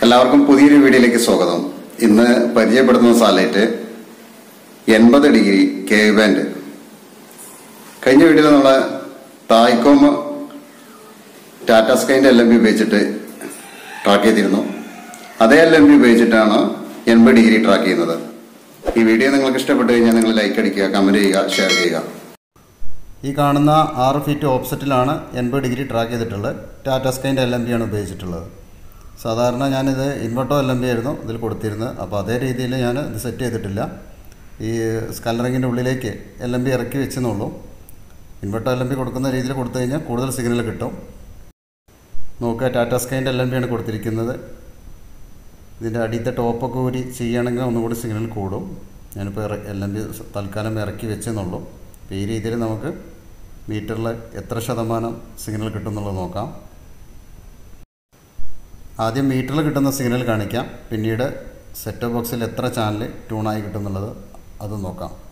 എല്ലാവർക്കും പുതിയൊരു വീഡിയോയിലേക്ക് സ്വാഗതം ഇന്ന് പരിചയപ്പെടുത്തുന്ന സാലൈറ്റ് എൺപത് ഡിഗ്രി കെ ബാൻഡ് കഴിഞ്ഞ വീഡിയോയിൽ നമ്മൾ തായ്ക്കോം ടാറ്റ സ്കൈൻ്റെ എൽ എം ബി ഉപയോഗിച്ചിട്ട് ട്രാക്ക് ചെയ്തിരുന്നു അതേ എൽ എം ബി ഉപയോഗിച്ചിട്ടാണ് എൺപത് ഡിഗ്രി ട്രാക്ക് ചെയ്യുന്നത് ഈ വീഡിയോ നിങ്ങൾക്ക് ഇഷ്ടപ്പെട്ടു കഴിഞ്ഞാൽ നിങ്ങൾ ലൈക്ക് അടിക്കുക കമൻറ്റ് ചെയ്യുക ഷെയർ ചെയ്യുക ഈ കാണുന്ന ആറ് ഫീറ്റ് ഓപ്പോസിറ്റിലാണ് എൺപത് ഡിഗ്രി ട്രാക്ക് ചെയ്തിട്ടുള്ളത് ടാറ്റ സ്കൈൻ്റെ എൽ എം ബി ആണ് ഉപയോഗിച്ചിട്ടുള്ളത് സാധാരണ ഞാനിത് ഇൻവെർട്ടോ എൽ എം ബി ആയിരുന്നു ഇതിൽ കൊടുത്തിരുന്നത് അപ്പോൾ അതേ രീതിയിൽ ഞാൻ ഇത് സെറ്റ് ചെയ്തിട്ടില്ല ഈ സ്കലറിങ്ങിൻ്റെ ഉള്ളിലേക്ക് എൽ എം ബി ഇറക്കി വെച്ചെന്നുള്ളൂ ഇൻവെർട്ടോ എൽ എം ബി കൊടുക്കുന്ന രീതിയിൽ കൊടുത്തു കഴിഞ്ഞാൽ കൂടുതൽ സിഗ്നൽ കിട്ടും നോക്കുക ടാറ്റ സ്കൈൻ്റെ എൽ എം ബി ആണ് കൊടുത്തിരിക്കുന്നത് ഇതിൻ്റെ അടിയത്തെ ടോപ്പൊക്കെ ഊരി ചെയ്യുകയാണെങ്കിൽ ഒന്നുകൂടി സിഗ്നൽ കൂടും ഞാനിപ്പോൾ എൽ എം ബി തൽക്കാലം ഇറക്കി വെച്ചെന്നുള്ളൂ അപ്പോൾ ഈ രീതിയിൽ നമുക്ക് മീറ്ററിൽ എത്ര ശതമാനം സിഗ്നൽ കിട്ടുന്നുള്ളത് നോക്കാം ആദ്യം മീറ്ററിൽ കിട്ടുന്ന സിഗ്നൽ കാണിക്കാം പിന്നീട് സെറ്റ് ബോക്സിൽ എത്ര ചാനൽ ട്യൂണായി കിട്ടുന്നുള്ളത് അത് നോക്കാം